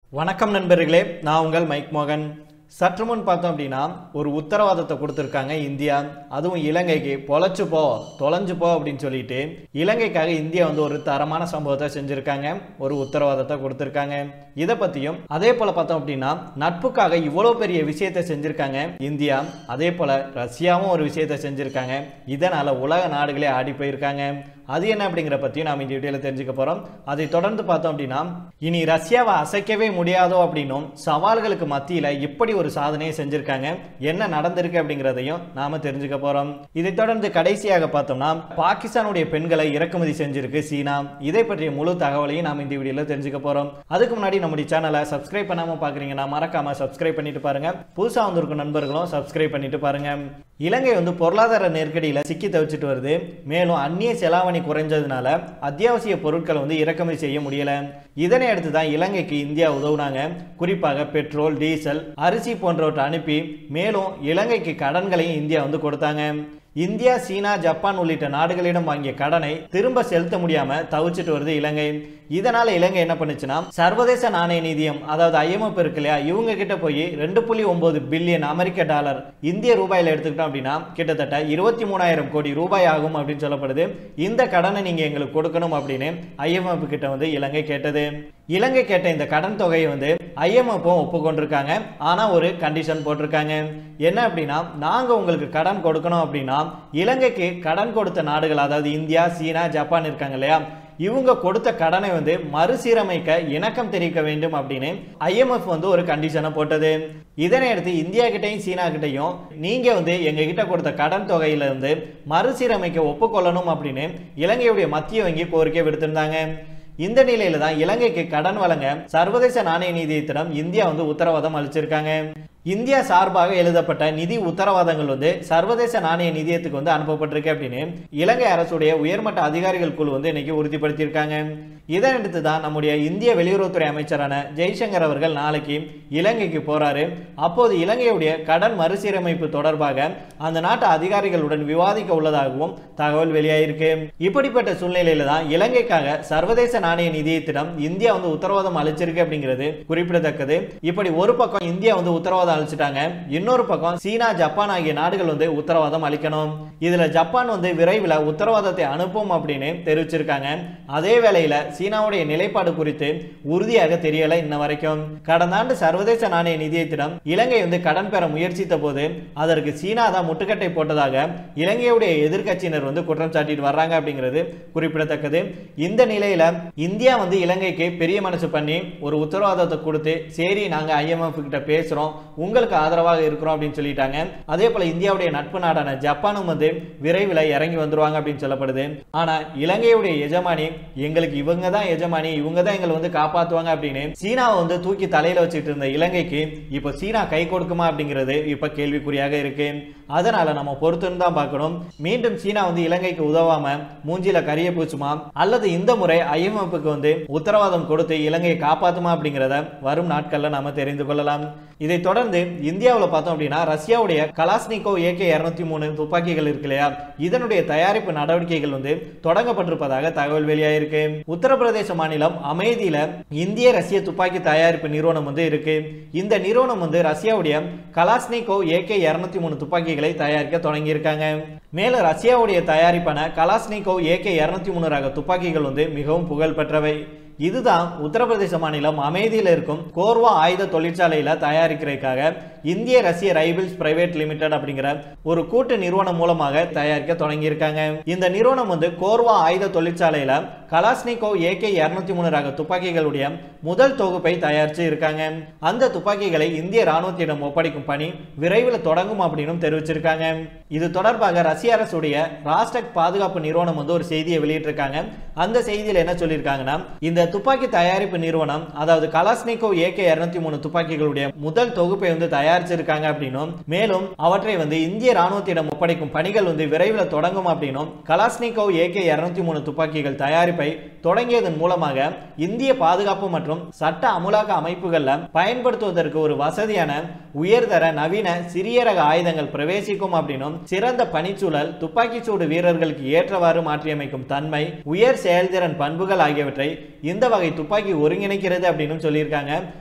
வணக்கம் நண்பர்களே நான் உங்கள் மைக் மோகன் சற்று முன் பார்த்தோம் அப்படின்னா ஒரு உத்தரவாதத்தை கொடுத்துருக்காங்க இந்தியா அதுவும் இலங்கைக்கு பொழைச்சு போ தொலைஞ்சு போ அப்படின்னு சொல்லிட்டு இலங்கைக்காக இந்தியா வந்து ஒரு தரமான சம்பவத்தை செஞ்சுருக்காங்க ஒரு உத்தரவாதத்தை கொடுத்துருக்காங்க இதை பற்றியும் அதே போல் பார்த்தோம் அப்படின்னா நட்புக்காக இவ்வளோ பெரிய விஷயத்தை செஞ்சுருக்காங்க இந்தியா அதே போல் ரஷ்யாவும் ஒரு விஷயத்தை செஞ்சுருக்காங்க இதனால் உலக நாடுகளே ஆடி போயிருக்காங்க அது என்ன அப்படிங்கிற பற்றியும் நாம் இந்த வீடியோவில் தெரிஞ்சுக்க போகிறோம் அதை தொடர்ந்து பார்த்தோம் அப்படின்னா இனி ரஷ்யாவை அசைக்கவே முடியாதோ அப்படின்னும் சவால்களுக்கு மத்தியில் இப்படி ஒரு சாதனையை செஞ்சுருக்காங்க என்ன நடந்திருக்கு அப்படிங்கிறதையும் நாம் தெரிஞ்சுக்க போகிறோம் இதை தொடர்ந்து கடைசியாக பார்த்தோம்னா பாகிஸ்தானுடைய பெண்களை இறக்குமதி செஞ்சிருக்கு சீனா இதை பற்றிய முழு தகவலையும் நாம் இந்த வீடியோவில் தெரிஞ்சுக்க போகிறோம் அதுக்கு முன்னாடி நம்முடைய சேனலை சப்ஸ்கிரைப் பண்ணாமல் பார்க்குறீங்கன்னா மறக்காம சப்ஸ்கிரைப் பண்ணிட்டு பாருங்க புதுசாக வந்திருக்கும் நண்பர்களும் சப்ஸ்கிரைப் பண்ணிட்டு பாருங்க இலங்கை வந்து பொருளாதார நெருக்கடியில் சிக்கி தவிச்சிட்டு வருது மேலும் அந்நிய செலாவணி குறைஞ்சதுனால அத்தியாவசிய பொருட்களை வந்து இறக்குமதி செய்ய முடியல இதனை அடுத்து தான் இலங்கைக்கு இந்தியா உதவுனாங்க குறிப்பாக பெட்ரோல் டீசல் அரிசி போன்றவற்றை அனுப்பி மேலும் இலங்கைக்கு கடன்களையும் இந்தியா வந்து கொடுத்தாங்க இந்தியா சீனா ஜப்பான் உள்ளிட்ட நாடுகளிடம் வாங்கிய கடனை திரும்ப செலுத்த முடியாம தவிச்சிட்டு வருது இலங்கை இதனால இலங்கை என்ன பண்ணுச்சுன்னா சர்வதேச நாணய நிதியம் அதாவது ஐஎம்எஃப் இருக்கு இல்லையா இவங்க கிட்ட போய் ரெண்டு புள்ளி ஒன்பது பில்லியன் அமெரிக்க டாலர் இந்திய ரூபாயில எடுத்துக்கிட்டோம் அப்படின்னா கிட்டத்தட்ட இருபத்தி மூணாயிரம் கோடி ரூபாய் ஆகும் அப்படின்னு சொல்லப்படுது இந்த கடனை நீங்க எங்களுக்கு கொடுக்கணும் அப்படின்னு ஐஎம்எஃப் கிட்ட வந்து இலங்கை கேட்டது இலங்கை கேட்ட இந்த கடன் தொகையை வந்து ஐஎம்எஃப்பும் ஒப்புக்கொண்டிருக்காங்க ஆனா ஒரு கண்டிஷன் போட்டிருக்காங்க என்ன அப்படின்னா நாங்க உங்களுக்கு கடன் கொடுக்கணும் அப்படின்னா இலங்கைக்கு கடன் கொடுத்த நாடுகள் அதாவது இந்தியா சீனா ஜப்பான் இருக்காங்க இல்லையா இவங்க கொடுத்த கடனை வந்து மறுசீரமைக்க இணக்கம் தெரிவிக்க வேண்டும் அப்படின்னு ஐஎம்எஃப் வந்து ஒரு கண்டிஷனை போட்டது இதனை அடுத்து இந்தியா கிட்டையும் சீனா கிட்டையும் நீங்க வந்து எங்க கிட்ட கொடுத்த கடன் தொகையில இருந்து மறுசீரமைக்க ஒப்புக்கொள்ளணும் அப்படின்னு இலங்கையுடைய மத்திய வங்கி கோரிக்கை விடுத்திருந்தாங்க இந்த நிலையில தான் இலங்கைக்கு கடன் வழங்க சர்வதேச நாணய நிதியத்திடம் இந்தியா வந்து உத்தரவாதம் அளிச்சிருக்காங்க இந்தியா சார்பாக எழுதப்பட்ட நிதி உத்தரவாதங்கள் வந்து சர்வதேச நாணய நிதியத்துக்கு வந்து அனுப்பப்பட்டிருக்கு அப்படின்னு இலங்கை அரசுடைய உயர்மட்ட அதிகாரிகள் குழு வந்து இன்னைக்கு உறுதிப்படுத்தியிருக்காங்க இதனடுத்து தான் நம்முடைய இந்திய வெளியுறவுத்துறை அமைச்சரான ஜெய்சங்கர் அவர்கள் நாளைக்கு இலங்கைக்கு போறாரு அப்போது இலங்கையுடைய கடன் மறுசீரமைப்பு தொடர்பாக அந்த நாட்டு அதிகாரிகளுடன் விவாதிக்க உள்ளதாகவும் தகவல் வெளியாயிருக்கு இப்படிப்பட்ட சூழ்நிலையில தான் இலங்கைக்காக சர்வதேச நாணய நிதியத்திடம் இந்தியா வந்து உத்தரவாதம் அளிச்சிருக்கு அப்படிங்கிறது குறிப்பிடத்தக்கது இப்படி ஒரு பக்கம் இந்தியா வந்து உத்தரவாதம் அளிச்சிட்டாங்க இன்னொரு பக்கம் சீனா ஜப்பான் ஆகிய நாடுகள் வந்து உத்தரவாதம் அளிக்கணும் இதுல ஜப்பான் வந்து விரைவில் உத்தரவாதத்தை அனுப்பும் அப்படின்னு தெரிவிச்சிருக்காங்க அதே வேளையில சீனாவுடைய நிலைப்பாடு குறித்து உறுதியாக தெரியல இன்ன வரைக்கும் கடந்த ஆண்டு சர்வதேச நாணய நிதியத்திடம் இலங்கை வந்து கடன் பெற முயற்சித்த போது அதற்கு சீனா தான் முட்டுக்கட்டை போட்டதாக இலங்கையுடைய எதிர்க்கட்சியினர் வந்து குற்றம் சாட்டிட்டு வர்றாங்க அப்படிங்கிறது குறிப்பிடத்தக்கது இந்த நிலையில இந்தியா வந்து இலங்கைக்கு பெரிய மனசு பண்ணி ஒரு உத்தரவாதத்தை கொடுத்து சரி நாங்க ஐஎம்எஃப் கிட்ட பேசுறோம் உங்களுக்கு ஆதரவாக இருக்கிறோம் அப்படின்னு சொல்லிட்டாங்க அதே போல இந்தியாவுடைய நட்பு நாடான ஜப்பானும் வந்து விரைவில் இறங்கி வந்துருவாங்க அப்படின்னு சொல்லப்படுது ஆனா இலங்கையுடைய எஜமானி எங்களுக்கு இவங்க தான் எஜமானி இவங்க தான் எங்களை வந்து காப்பாத்துவாங்க அப்படின்னு சீனாவை வந்து தூக்கி தலையில வச்சுட்டு இருந்த இலங்கைக்கு இப்போ சீனா கை கொடுக்குமா அப்படிங்கிறது இப்ப கேள்விக்குறியாக இருக்கு அதனால நம்ம பொறுத்துன்னு தான் பார்க்கணும் மீண்டும் சீனா வந்து இலங்கைக்கு உதவாம மூஞ்சில கரிய பூச்சுமா அல்லது இந்த முறை ஐஎம்எஃப்க்கு வந்து உத்தரவாதம் கொடுத்து இலங்கையை காப்பாத்துமா அப்படிங்கிறத வரும் நாட்கள்ல நாம தெரிந்து கொள்ளலாம் இதை தொடர்ந்து இந்தியாவில் பார்த்தோம் அப்படின்னா ரஷ்யாவுடைய கலாஸ்னிகோ ஏகே இருநூத்தி மூணு துப்பாக்கிகள் இருக்கு இல்லையா இதனுடைய தயாரிப்பு நடவடிக்கைகள் வந்து தொடங்கப்பட்டிருப்பதாக தகவல் வெளியாயிருக்கு உத்தரப்பிரதேச மாநிலம் அமேதியில இந்திய ரஷ்ய துப்பாக்கி தயாரிப்பு நிறுவனம் வந்து இருக்கு இந்த நிறுவனம் வந்து ரஷ்யாவுடைய கலாஸ்னிகோ ஏகே இருநூத்தி மூணு துப்பாக்கிகளை தயாரிக்க தொடங்கியிருக்காங்க மேலும் ரஷ்யாவுடைய தயாரிப்பான கலாஸ்னிகோ ஏகே இருநூத்தி மூணு ரக துப்பாக்கிகள் வந்து மிகவும் புகழ் பெற்றவை இதுதான் உத்தரப்பிரதேச மாநிலம் அமைதியில் இருக்கும் கோர்வா ஆயுத தொழிற்சாலையில தயாரிக்கிறதுக்காக இந்திய ரஷ்ய ரைபிள்ஸ் பிரைவேட் லிமிடெட் அப்படிங்கிற ஒரு கூட்டு நிறுவனம் மூலமாக தயாரிக்க தொடங்கியிருக்காங்க இந்த நிறுவனம் வந்து கோர்வா ஆயுத தொழிற்சாலையில கலாஸ்னிகோ ஏகே இருநூத்தி மூணு ரக துப்பாக்கிகளுடைய முதல் தொகுப்பை தயாரிச்சு இருக்காங்க அந்த துப்பாக்கிகளை இந்திய ராணுவத்திடம் ஒப்படைக்கும் பணி விரைவில் தொடங்கும் அப்படின்னு தெரிவிச்சிருக்காங்க இது தொடர்பாக ரஷ்ய அரசுடைய ராஸ்டக் பாதுகாப்பு நிறுவனம் வந்து ஒரு செய்தியை வெளியிட்டிருக்காங்க அந்த செய்தியில் என்ன சொல்லியிருக்காங்கன்னா இந்த துப்பாக்கி தயாரிப்பு நிறுவனம் அதாவது கலாஸ்னிகோ ஏகே இருநூத்தி மூணு துப்பாக்கிகளுடைய முதல் தொகுப்பை வந்து தயாரிச்சிருக்காங்க அப்படின்னும் மேலும் அவற்றை வந்து இந்திய ராணுவத்திடம் ஒப்படைக்கும் பணிகள் வந்து விரைவில் தொடங்கும் அப்படின்னும் கலாஸ்னிகோ ஏகே இருநூத்தி மூணு துப்பாக்கிகள் தயாரிப்பை தொடங்கியதன் மூலமாக இந்திய பாதுகாப்பு மற்றும் சட்ட அமுலாக்க அமைப்புகள்ல பயன்படுத்துவதற்கு ஒரு வசதியான உயர்தர நவீன சிறிய ரக ஆயுதங்கள் பிரவேசிக்கும் அப்படின்னும் சிறந்த பணிச்சூழல் துப்பாக்கிச்சூடு வீரர்களுக்கு ஏற்றவாறு மாற்றியமைக்கும் தன்மை உயர் செயல்திறன் பண்புகள் ஆகியவற்றை இந்த வகை துப்பாக்கி ஒருங்கிணைக்கிறது அப்படின்னு சொல்லியிருக்காங்க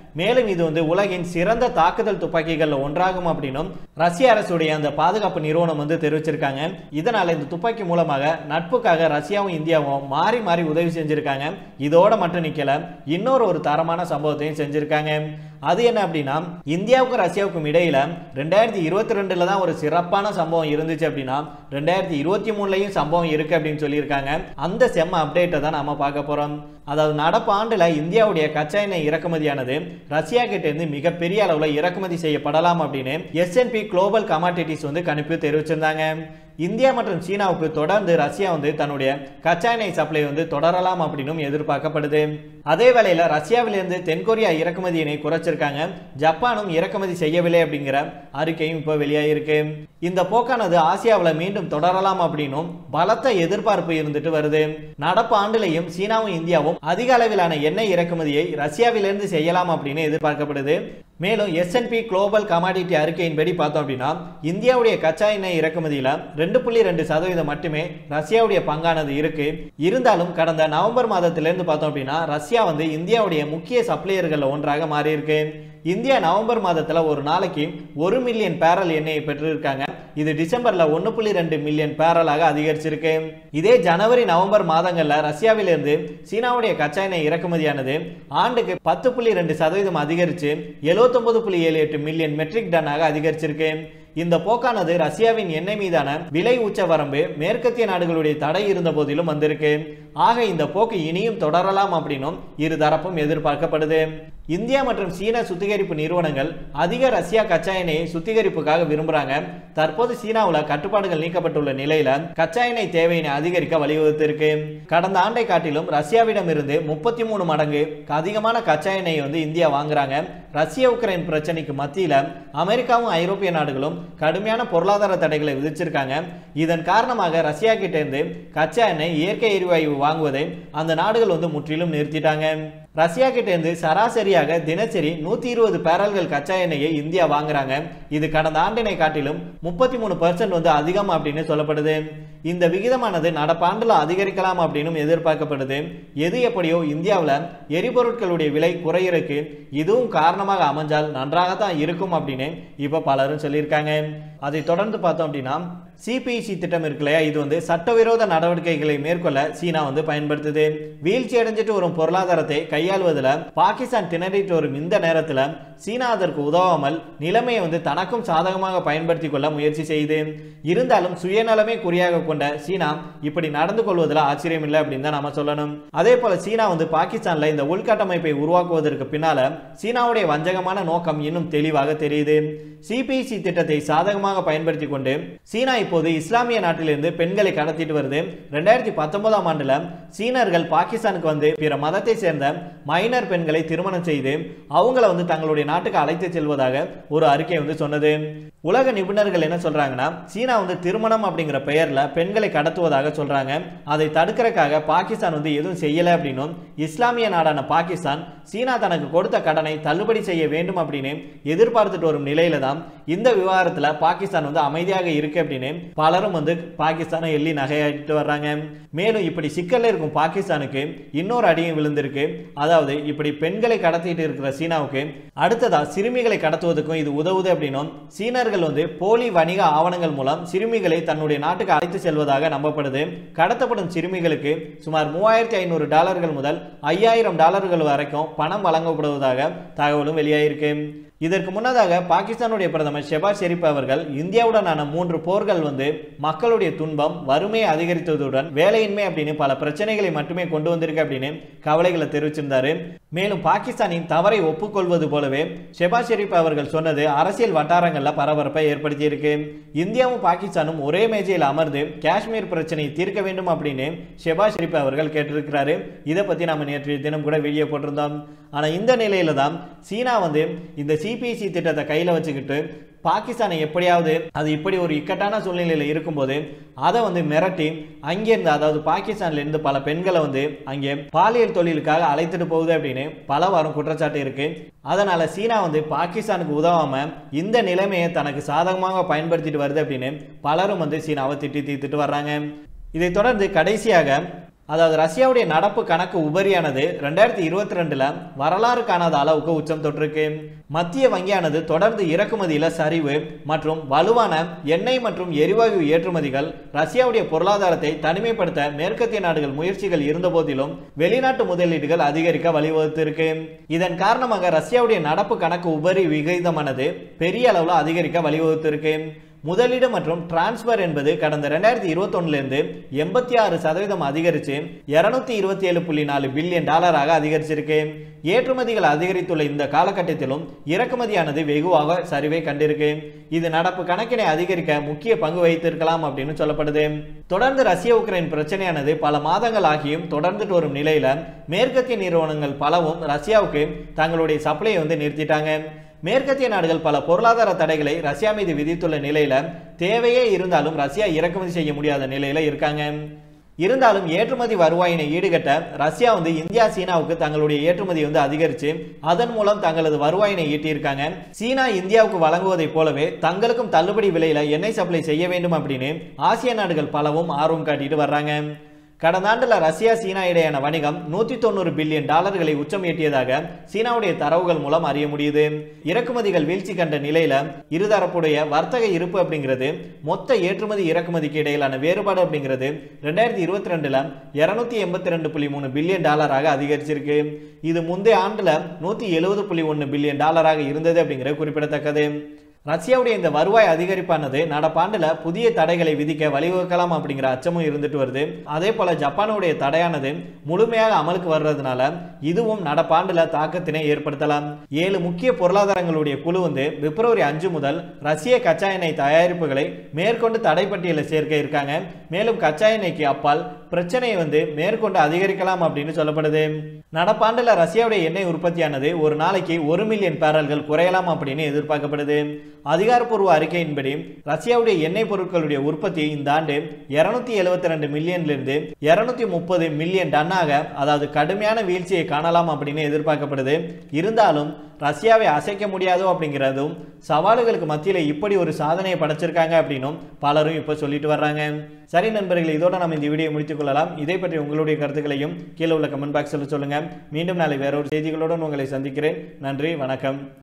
மேலும் இது வந்து உலகின் சிறந்த தாக்குதல் துப்பாக்கிகள்ல ஒன்றாகும் அப்படின்னும் ரஷ்ய அரசுடைய அந்த பாதுகாப்பு நிறுவனம் வந்து தெரிவிச்சிருக்காங்க இதனால இந்த துப்பாக்கி மூலமாக நட்புக்காக ரஷ்யாவும் இந்தியாவும் மாறி மாறி உதவி செஞ்சிருக்காங்க இதோட மட்டும் நிக்கல இன்னொரு ஒரு தரமான சம்பவத்தையும் செஞ்சிருக்காங்க அது என்ன அப்படின்னா இந்தியாவுக்கும் ரஷ்யாவுக்கும் இடையில ரெண்டாயிரத்தி இருபத்தி ரெண்டுல தான் ஒரு சிறப்பான சம்பவம் இருந்துச்சு அப்படின்னா ரெண்டாயிரத்தி இருபத்தி மூணுலயும் சம்பவம் இருக்கு அப்படின்னு சொல்லியிருக்காங்க அந்த செம்ம அப்டேட்டை தான் நாம பார்க்க போறோம் அதாவது நடப்பு ஆண்டுல இந்தியாவுடைய கச்சா எண்ணெய் இறக்குமதியானது ரஷ்யா கிட்ட இருந்து மிகப்பெரிய அளவுல இறக்குமதி செய்யப்படலாம் அப்படின்னு எஸ்என்பி குளோபல் கமாடிட்டிஸ் வந்து கணிப்பு தெரிவிச்சிருந்தாங்க இந்தியா மற்றும் சீனாவுக்கு தொடர்ந்து ரஷ்யா வந்து தன்னுடைய கச்சா எண்ணெய் சப்ளை வந்து தொடரலாம் அப்படின்னும் எதிர்பார்க்கப்படுது அதே வேளையில ரஷ்யாவிலிருந்து தென்கொரியா இறக்குமதியினை குறைச்சிருக்காங்க ஜப்பானும் இறக்குமதி செய்யவில்லை அப்படிங்கிற அறிக்கையும் இப்போ வெளியாயிருக்கு இந்த போக்கானது ஆசியாவில் மீண்டும் தொடரலாம் அப்படின்னும் பலத்த எதிர்பார்ப்பு இருந்துட்டு வருது நடப்பு ஆண்டுலையும் சீனாவும் இந்தியாவும் அதிக அளவிலான எண்ணெய் இறக்குமதியை ரஷ்யாவிலிருந்து செய்யலாம் அப்படின்னு எதிர்பார்க்கப்படுது மேலும் எஸ்என்பி குளோபல் கமாடிட்டி அறிக்கையின்படி பார்த்தோம் அப்படின்னா இந்தியாவுடைய கச்சா எண்ணெய் இறக்குமதியில ரெண்டு புள்ளி ரெண்டு சதவீதம் மட்டுமே ரஷ்யாவுடைய பங்கானது இருக்கு இருந்தாலும் கடந்த நவம்பர் மாதத்திலிருந்து பார்த்தோம் அப்படின்னா ரஷ்யா வந்து இந்தியாவுடைய முக்கிய சப்ளையர்கள் ஒன்றாக மாறி இருக்கு இந்தியா நவம்பர் மாதத்துல ஒரு நாளைக்கு ஒரு மில்லியன் பேரல் எண்ணெயை பெற்றிருக்காங்க இது டிசம்பர்ல ஒன்று புள்ளி ரெண்டு மில்லியன் பேரலாக அதிகரிச்சிருக்கு இதே ஜனவரி நவம்பர் மாதங்கள்ல ரஷ்யாவிலிருந்து சீனாவுடைய கச்சா எண்ணெய் இறக்குமதியானது ஆண்டுக்கு பத்து புள்ளி ரெண்டு சதவீதம் அதிகரிச்சு எழுபத்தொன்பது புள்ளி ஏழு எட்டு மில்லியன் மெட்ரிக் டன்னாக அதிகரிச்சிருக்கு இந்த போக்கானது ரஷ்யாவின் எண்ணெய் மீதான விலை உச்ச வரம்பு மேற்கத்திய நாடுகளுடைய தடை இருந்த போதிலும் வந்திருக்கு ஆக இந்த போக்கு இனியும் தொடரலாம் அப்படின்னும் இரு தரப்பும் எதிர்பார்க்கப்படுது இந்தியா மற்றும் சீன சுத்திகரிப்பு நிறுவனங்கள் அதிக ரஷ்யா கச்சா எண்ணெயை சுத்திகரிப்புக்காக விரும்புறாங்க தற்போது சீனாவுல கட்டுப்பாடுகள் நீக்கப்பட்டுள்ள நிலையில கச்சா எண்ணெய் தேவையினை அதிகரிக்க வழிவகுத்திருக்கு கடந்த ஆண்டை காட்டிலும் ரஷ்யாவிடம் இருந்து முப்பத்தி மூணு மடங்கு அதிகமான கச்சா எண்ணெயை வந்து இந்தியா வாங்குறாங்க ரஷ்ய உக்ரைன் பிரச்சனைக்கு மத்தியில அமெரிக்காவும் ஐரோப்பிய நாடுகளும் கடுமையான பொருளாதார தடைகளை விதிச்சிருக்காங்க இதன் காரணமாக ரஷ்யா கிட்ட இருந்து கச்சா எண்ணெய் இயற்கை எரிவாயு வாங்குவதை அந்த நாடுகள் வந்து முற்றிலும் நிறுத்திட்டாங்க ரஷ்யா கிட்ட இருந்து சராசரியாக தினசரி நூத்தி இருபது பேரல்கள் கச்சா எண்ணெயை இந்தியா வாங்குறாங்க இது கடந்த ஆண்டினை காட்டிலும் முப்பத்தி மூணு பர்சன்ட் வந்து அதிகம் அப்படின்னு சொல்லப்படுது இந்த விகிதமானது நடப்பாண்டுல அதிகரிக்கலாம் அப்படின்னு எதிர்பார்க்கப்படுது எது எப்படியோ இந்தியாவில் எரிபொருட்களுடைய விலை குறையிறதுக்கு இதுவும் காரணமாக அமைஞ்சால் நன்றாக தான் இருக்கும் அப்படின்னு இப்போ பலரும் சொல்லியிருக்காங்க அதை தொடர்ந்து பார்த்தோம் அப்படின்னா சிபிசி திட்டம் இருக்கு இல்லையா இது வந்து சட்டவிரோத நடவடிக்கைகளை மேற்கொள்ள சீனா வந்து பயன்படுத்துது வீழ்ச்சி அடைஞ்சிட்டு வரும் பொருளாதாரத்தை கையாளுவதில் பாகிஸ்தான் திணறிட்டு வரும் இந்த நேரத்தில் சீனா அதற்கு உதவாமல் நிலைமையை வந்து தனக்கும் சாதகமாக பயன்படுத்தி கொள்ள முயற்சி செய்யுது இருந்தாலும் சுயநலமே குறியாக கொண்ட சீனா இப்படி நடந்து கொள்வதில் ஆச்சரியம் இல்லை அப்படின்னு தான் நாம சொல்லணும் அதே போல சீனா வந்து பாகிஸ்தான்ல இந்த உள்கட்டமைப்பை உருவாக்குவதற்கு பின்னால சீனாவுடைய வஞ்சகமான நோக்கம் இன்னும் தெளிவாக தெரியுது சிபிசி திட்டத்தை சாதகமாக பயன்படுத்தி கொண்டு சீனா இப்போது இஸ்லாமிய நாட்டிலிருந்து பெண்களை கடத்திட்டு வருது ரெண்டாயிரத்தி பத்தொன்பதாம் ஆண்டுல சீனர்கள் பாகிஸ்தானுக்கு வந்து பிற மதத்தை சேர்ந்த மைனர் பெண்களை திருமணம் செய்து அவங்கள வந்து தங்களுடைய நாட்டுக்கு அழைத்து செல்வதாக ஒரு அறிக்கை வந்து சொன்னது உலக நிபுணர்கள் என்ன சொல்றாங்கன்னா சீனா வந்து திருமணம் அப்படிங்கிற பெயர்ல பெண்களை கடத்துவதாக சொல்றாங்க அதை தடுக்கிறதுக்காக பாகிஸ்தான் வந்து எதுவும் செய்யல அப்படின்னும் இஸ்லாமிய நாடான பாகிஸ்தான் சீனா தனக்கு கொடுத்த கடனை தள்ளுபடி செய்ய வேண்டும் அப்படின்னு எதிர்பார்த்துட்டு வரும் நிலையில தான் இந்த விவகாரத்துல பாகிஸ்தான் வந்து அமைதியாக இருக்கு அப்படின்னு பலரும் வந்து பாகிஸ்தானை எள்ளி நகையாட்டு வர்றாங்க மேலும் இப்படி சிக்கல்ல இருக்கும் பாகிஸ்தானுக்கு இன்னொரு அடியும் விழுந்திருக்கு அதாவது இப்படி பெண்களை கடத்திட்டு இருக்கிற சீனாவுக்கு அடுத்ததா சிறுமிகளை கடத்துவதற்கும் இது உதவுது அப்படின்னும் சீனர்கள் வந்து போலி வணிக ஆவணங்கள் மூலம் சிறுமிகளை தன்னுடைய நாட்டுக்கு அழைத்து செல்வதாக நம்பப்படுது கடத்தப்படும் சிறுமிகளுக்கு சுமார் மூவாயிரத்தி ஐநூறு டாலர்கள் முதல் ஐயாயிரம் டாலர்கள் வரைக்கும் பணம் வழங்கப்படுவதாக தகவலும் வெளியாயிருக்கு இதற்கு முன்னதாக பாகிஸ்தானுடைய பிரதமர் ஷெபாஸ் ஷெரீப் அவர்கள் இந்தியாவுடனான மூன்று போர்கள் வந்து மக்களுடைய துன்பம் வறுமையை அதிகரித்ததுடன் வேலையின்மை அப்படின்னு பல பிரச்சனைகளை மட்டுமே கொண்டு வந்திருக்கு அப்படின்னு கவலைகளை தெரிவிச்சிருந்தாரு மேலும் பாகிஸ்தானின் தவறை ஒப்புக்கொள்வது போலவே ஷெபாஸ் ஷெரீப் அவர்கள் சொன்னது அரசியல் வட்டாரங்களில் பரபரப்பை ஏற்படுத்தியிருக்கு இந்தியாவும் பாகிஸ்தானும் ஒரே மேஜையில் அமர்ந்து காஷ்மீர் பிரச்சனையை தீர்க்க வேண்டும் அப்படின்னு ஷெபாஸ் ஷெரீப் அவர்கள் கேட்டிருக்கிறாரு இதை பற்றி நம்ம நேற்றைய தினம் கூட வீடியோ போட்டிருந்தோம் ஆனால் இந்த நிலையில தான் சீனா வந்து இந்த சிபிசி திட்டத்தை கையில் வச்சுக்கிட்டு பாகிஸ்தானை எப்படியாவது அது இப்படி ஒரு இக்கட்டான சூழ்நிலையில் இருக்கும்போது அதை வந்து மிரட்டி அங்கேருந்து அதாவது பாகிஸ்தான்ல இருந்து பல பெண்களை வந்து அங்கே பாலியல் தொழிலுக்காக அழைத்துட்டு போகுது அப்படின்னு பல வாரம் குற்றச்சாட்டு இருக்கு அதனால சீனா வந்து பாகிஸ்தானுக்கு உதவாம இந்த நிலைமையை தனக்கு சாதகமாக பயன்படுத்திட்டு வருது அப்படின்னு பலரும் வந்து சீனாவை திட்டி தீர்த்துட்டு வர்றாங்க இதைத் தொடர்ந்து கடைசியாக அதாவது ரஷ்யாவுடைய நடப்பு கணக்கு உபரியானது ரெண்டாயிரத்தி இருபத்தி ரெண்டுல வரலாறு காணாத அளவுக்கு உச்சம் தொட்டிருக்கு மத்திய வங்கியானது தொடர்ந்து இறக்குமதியில சரிவு மற்றும் வலுவான எண்ணெய் மற்றும் எரிவாயு ஏற்றுமதிகள் ரஷ்யாவுடைய பொருளாதாரத்தை தனிமைப்படுத்த மேற்கத்திய நாடுகள் முயற்சிகள் இருந்த போதிலும் வெளிநாட்டு முதலீடுகள் அதிகரிக்க வழிவகுத்திருக்கு இதன் காரணமாக ரஷ்யாவுடைய நடப்பு கணக்கு உபரி விகிதமானது பெரிய அளவில் அதிகரிக்க வழிவகுத்திருக்கு முதலீடு மற்றும் டிரான்ஸ்பர் என்பது கடந்த ரெண்டாயிரத்தி இருபத்தொன்னுலேருந்து எண்பத்தி ஆறு சதவீதம் அதிகரித்து இருநூத்தி இருபத்தி ஏழு புள்ளி நாலு பில்லியன் டாலராக அதிகரிச்சிருக்கு ஏற்றுமதிகள் அதிகரித்துள்ள இந்த காலகட்டத்திலும் இறக்குமதியானது வெகுவாக சரிவை கண்டிருக்கு இது நடப்பு கணக்கினை அதிகரிக்க முக்கிய பங்கு வகித்திருக்கலாம் அப்படின்னு சொல்லப்படுது தொடர்ந்து ரஷ்ய உக்ரைன் பிரச்சனையானது பல மாதங்கள் ஆகியும் தொடர்ந்துட்டு வரும் நிலையில மேற்கத்திய நிறுவனங்கள் பலவும் ரஷ்யாவுக்கு தங்களுடைய சப்ளையை வந்து நிறுத்திட்டாங்க மேற்கத்திய நாடுகள் பல பொருளாதார தடைகளை ரஷ்யா மீது விதித்துள்ள நிலையில தேவையே இருந்தாலும் ரஷ்யா இறக்குமதி செய்ய முடியாத நிலையில இருக்காங்க இருந்தாலும் ஏற்றுமதி வருவாயினை ஈடுகட்ட ரஷ்யா வந்து இந்தியா சீனாவுக்கு தங்களுடைய ஏற்றுமதி வந்து அதிகரித்து அதன் மூலம் தங்களது வருவாயினை ஈட்டியிருக்காங்க சீனா இந்தியாவுக்கு வழங்குவதைப் போலவே தங்களுக்கும் தள்ளுபடி விலையில எண்ணெய் சப்ளை செய்ய வேண்டும் அப்படின்னு ஆசிய நாடுகள் பலவும் ஆர்வம் காட்டிட்டு வர்றாங்க கடந்த ஆண்டுல ரஷ்யா சீனா இடையான வணிகம் நூத்தி தொண்ணூறு பில்லியன் டாலர்களை உச்சம் எட்டியதாக சீனாவுடைய தரவுகள் மூலம் அறிய முடியுது இறக்குமதிகள் வீழ்ச்சி கண்ட நிலையில இருதரப்புடைய வர்த்தக இருப்பு அப்படிங்கிறது மொத்த ஏற்றுமதி இறக்குமதிக்கு இடையிலான வேறுபாடு அப்படிங்கிறது ரெண்டாயிரத்தி இருபத்தி ரெண்டுல இருநூத்தி எண்பத்தி ரெண்டு புள்ளி மூணு பில்லியன் டாலராக அதிகரிச்சிருக்கு இது முந்தைய ஆண்டுல நூத்தி எழுபது புள்ளி ஒன்று பில்லியன் டாலராக இருந்தது அப்படிங்கிறது குறிப்பிடத்தக்கது ரஷ்யாவுடைய இந்த வருவாய் அதிகரிப்பானது நடப்பாண்டுல புதிய தடைகளை விதிக்க வழிவகுக்கலாம் அப்படிங்கிற அச்சமும் இருந்துட்டு வருது அதே போல ஜப்பானுடைய தடையானது முழுமையாக அமலுக்கு வர்றதுனால இதுவும் நடப்பாண்டுல தாக்கத்தினை ஏற்படுத்தலாம் ஏழு முக்கிய பொருளாதாரங்களுடைய குழு வந்து பிப்ரவரி அஞ்சு முதல் ரஷ்ய கச்சா எண்ணெய் தயாரிப்புகளை மேற்கொண்டு தடை பட்டியலில் சேர்க்க இருக்காங்க மேலும் கச்சா எண்ணெய்க்கு அப்பால் பிரச்சனையை வந்து மேற்கொண்டு அதிகரிக்கலாம் அப்படின்னு சொல்லப்படுது நடப்பாண்டுல ரஷ்யாவுடைய எண்ணெய் உற்பத்தியானது ஒரு நாளைக்கு ஒரு மில்லியன் பேரல்கள் குறையலாம் அப்படின்னு எதிர்பார்க்கப்படுது அதிகாரப்பூர்வ அறிக்கையின்படி ரஷ்யாவுடைய எண்ணெய் பொருட்களுடைய உற்பத்தி இந்த ஆண்டு இருநூத்தி எழுபத்தி ரெண்டு மில்லியன்லிருந்து இருநூத்தி முப்பது மில்லியன் டன்னாக அதாவது கடுமையான வீழ்ச்சியை காணலாம் அப்படின்னு எதிர்பார்க்கப்படுது இருந்தாலும் ரஷ்யாவை அசைக்க முடியாதோ அப்படிங்கிறதும் சவால்களுக்கு மத்தியில் இப்படி ஒரு சாதனையை படைச்சிருக்காங்க அப்படின்னும் பலரும் இப்போ சொல்லிட்டு வர்றாங்க சரி நண்பர்களே இதோட நம்ம இந்த வீடியோ முடித்துக் கொள்ளலாம் இதை பற்றி உங்களுடைய கருத்துக்களையும் கீழே உள்ள கமெண்ட் பாக்ஸில் சொல்லுங்க மீண்டும் நாளை வேற ஒரு செய்திகளுடன் உங்களை சந்திக்கிறேன் நன்றி வணக்கம்